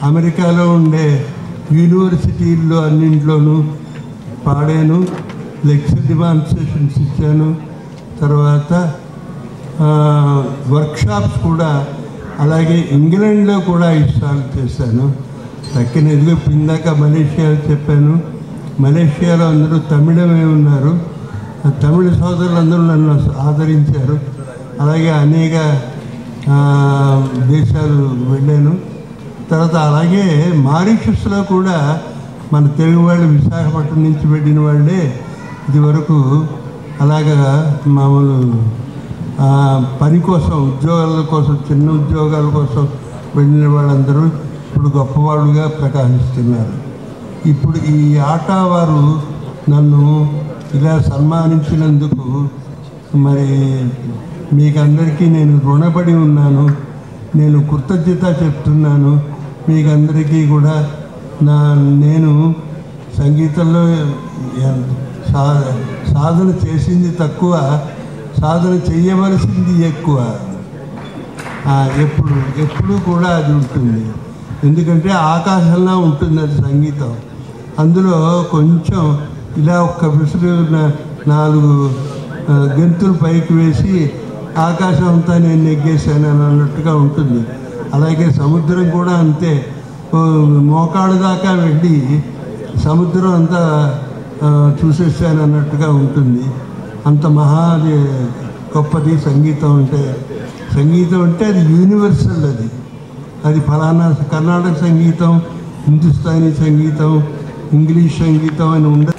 అమెరికాలో ఉండే యూనివర్సిటీల్లో అన్నింట్లోనూ పాడాను లెక్చర్ డిమాన్స్ట్రేషన్స్ ఇచ్చాను తర్వాత వర్క్షాప్స్ కూడా అలాగే ఇంగ్లాండ్లో కూడా ఇన్స్టాల్ చేశాను తక్కిన ఎదుగు ఇప్పుడు ఇందాక మలేషియాలో చెప్పాను మలేషియాలో అందరూ తమిళమే ఉన్నారు ఆ తమిళ సోదరులందరూ నన్ను ఆదరించారు అలాగే అనేక ఆ, దేశాలు వెళ్ళాను తర్వాత అలాగే మారిషస్లో కూడా మన తెలుగు వాళ్ళు విశాఖపట్నం నుంచి వెళ్ళిన వాళ్ళే ఇది వరకు అలాగా మామూలు ఆ, పని కోసం ఉద్యోగాల కోసం చిన్న ఉద్యోగాల కోసం వెళ్ళిన వాళ్ళందరూ ఇప్పుడు గొప్పవాళ్ళుగా ప్రకాశిస్తున్నారు ఇప్పుడు ఈ ఆట వారు నన్ను ఇలా సన్మానించినందుకు మరి మీకందరికీ నేను రుణపడి ఉన్నాను నేను కృతజ్ఞత చెప్తున్నాను మీకందరికీ కూడా నా నేను సంగీతంలో ఎం- సా సాధన చేసింది తక్కువ సాధన చేయవలసింది ఎక్కువ ఆ, ఎప్పుడు ఎప్పుడు కూడా అది ఉంటుంది ఎందుకంటే ఆకాశంలో ఉంటుంది అది సంగీతం అందులో కొంచెం ఇలా ఒక్క విసురు నా- నాలుగు ఆ, గెంతులు పైకి వేసి ఆకాశం అంతా నేను నెగ్గేశాను అని అన్నట్టుగా ఉంటుంది అలాగే సముద్రం కూడా అంతే ఓ మోకాడు దాకా వెళ్ళి సముద్రం అంతా ఆ, చూసేసాను అన్నట్టుగా ఉంటుంది అంత మహా అది గొప్పది సంగీతం అంటే సంగీతం అంటే అది యూనివర్సల్ అది అది ఫలానా కర్ణాటక సంగీతం హిందుస్థానీ సంగీతం ఇంగ్లీష్ సంగీతం అని ఉండదు